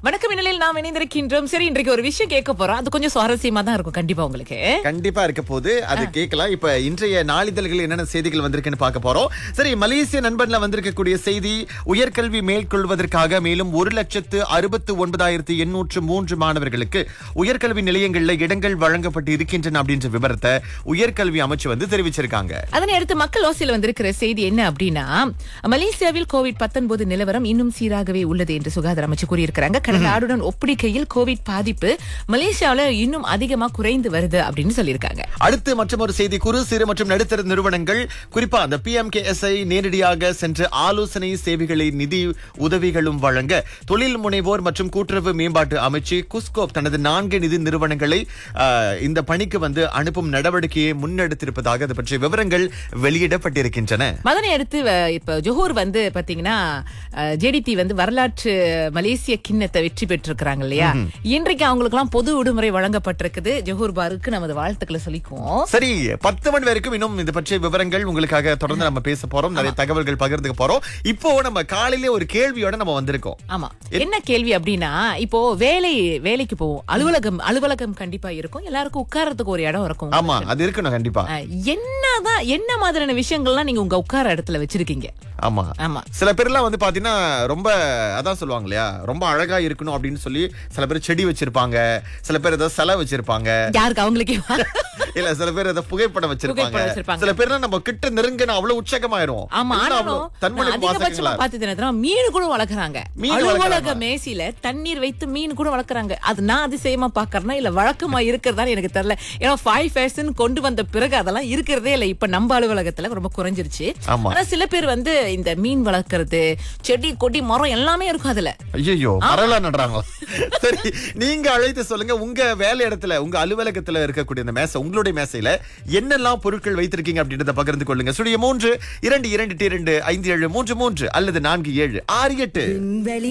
வணக்கம் இந்நிலையில் நாம் இணைந்திருக்கின்றோம் சரி இன்றைக்கு ஒரு விஷயம் கேட்க போறோம் அது கொஞ்சம் சுவாரஸ்யமா தான் இருக்கும் கண்டிப்பா உங்களுக்கு கண்டிப்பா இருக்க போது அது கேட்கலாம் இப்ப இன்றைய நாளிதழ்கள் என்னென்ன செய்திகள் வந்திருக்குன்னு பார்க்க போறோம் சரி மலேசிய நண்பன்ல வந்திருக்கக்கூடிய செய்தி உயர்கல்வி மேற்கொள்வதற்காக மேலும் ஒரு லட்சத்து அறுபத்து ஒன்பதாயிரத்து எண்ணூற்று மூன்று மாணவர்களுக்கு உயர்கல்வி நிலையங்கள்ல இடங்கள் வழங்கப்பட்டு இருக்கின்றன அப்படின்ற விவரத்தை உயர்கல்வி அமைச்சு வந்து தெரிவிச்சிருக்காங்க அதனை அடுத்து மக்கள் ஓசையில் வந்திருக்கிற செய்தி என்ன அப்படின்னா மலேசியாவில் கோவிட் 19 நிலவரம் இன்னும் சீராகவே உள்ளது என்று சுகாதார அமைச்சு கூறியிருக்கிறாங்க கடந்த ஆண்டுடன் ஒப்பிடுகையில் கோவிட் பாதிப்பு மலேசியாவுல இன்னும் அதிகமா குறைந்து வருது அப்படின்னு சொல்லியிருக்காங்க அடுத்து மற்றும் ஒரு செய்தி குறு சிறு மற்றும் நடுத்தர நிறுவனங்கள் குறிப்பா அந்த பிஎம்கேஎஸ்ஐ நேரடியாக சென்று ஆலோசனை சேவைகளை நிதி உதவிகளும் வழங்க தொழில் முனைவோர் மற்றும் கூட்டுறவு மேம்பாட்டு அமைச்சு குஸ்கோப் தனது நான்கு நிதி நிறுவனங்களை ஆஹ், இந்த பணிக்கு வந்து அனுப்பும் நடவடிக்கையை முன்னெடுத்திருப்பதாக அது பற்றிய விவரங்கள் வெளியிடப்பட்டிருக்கின்றன அதனை அடுத்து அஹ், இப்ப ஜோஹூர் வந்து பாத்தீங்கன்னா ஜேடிடி வந்து வரலாற்று மலேசிய கிண்ணத்தை வெற்றி பெற்றிருக்கிறாங்க இல்லையா இன்றைக்கு அவங்களுக்கு எல்லாம் பொது விடுமுறை வழங்கப்பட்டிருக்குது ஜோஹூர் பாருக்கு நமது வாழ்த்துக்களை சொல்லிக்குவோம் சரி பத்து மணி வரைக்கும் இன்னும் இது பற்றிய விவரங்கள் உங்களுக்காக தொடர்ந்து நம்ம பேச போறோம் நிறைய தகவல்கள் பகிர்ந்துக்க போறோம் இப்போ நம்ம காலையிலே ஒரு கேள்வியோட நம்ம வந்திருக்கோம் ஆமா என்ன கேள்வி அப்படின்னா இப்போ வேலை வேலைக்கு போவோம் அலுவலகம் அலுவலகம் கண்டிப்பா இருக்கும் எல்லாருக்கும் உட்கார்றதுக்கு ஒரு இடம் இருக்கும் ஆமா அது இருக்கணும் கண்டிப்பா அஹ், என்னதான் என்ன மாதிரியான விஷயங்கள்லாம் நீங்க உங்க உட்கார இடத்துல வச்சிருக்கீங்க ஆமா ஆமா சில பேர்லாம் வந்து பாத்தீங்கன்னா ரொம்ப அதான் சொல்லுவாங்க இல்லையா ரொம்ப அழகா இருக்கணும் அப்படின்னு சொல்லி சில பேர் செடி வச்சிருப்பாங்க சில பேர் ஏதோ சிலை வச்சிருப்பாங்க யாருக்கு அவங்களுக்கே இல்ல சில பேர் ஏதோ புகைப்படம் வச்சிருப்பாங்க புகைப்படம் வச்சிருப்பாங்க. சில பேர்லாம் நம்ம கிட்ட நெருங்கின அவ்வளவு உற்சாகமாயிரும் ஆமா எல்லாம் ஆனாலும் அவ்வளவு நான் தன்மொழி அதிகபட்சமா வாசகங்களா பார்த்து தெரியுதுன்னா மீன் கூட வளர்க்குறாங்க மீன் அலுவலக வளர்க்கறாங்க. மேசில தண்ணீர் வைத்து மீன் கூட வளர்க்குறாங்க அது நான் அதிசயமா பாக்குறேன்னா இல்ல வழக்கமா இருக்கிறதா எனக்கு தெரியல ஏன்னா ஃபைவ் ஃபேஷன் கொண்டு வந்த பிறகு அதெல்லாம் இருக்கிறதே இல்ல இப்ப நம்ம அலுவலகத்துல ரொம்ப குறைஞ்சிருச்சு ஆமா. ஆனா சில பேர் வந்து இந்த மீன் வளர்க்கறது செடி கொடி மரம் எல்லாமே இருக்கும் அதுல ஐயோ மரலா நடுறாங்க சரி நீங்க அழைத்து சொல்லுங்க உங்க வேலை இடத்துல உங்க அலுவலகத்துல இருக்கக்கூடிய இந்த மேசை உங்களுடைய மேசையில என்னெல்லாம் பொருட்கள் வைத்திருக்கீங்க அப்படின்றத பகிர்ந்து கொள்ளுங்க சுழிய மூன்று இரண்டு இரண்டு இரண்டு ஐந்து ஏழு மூன்று மூன்று அல்லது நான்கு ஏழு ஆறு எட்டு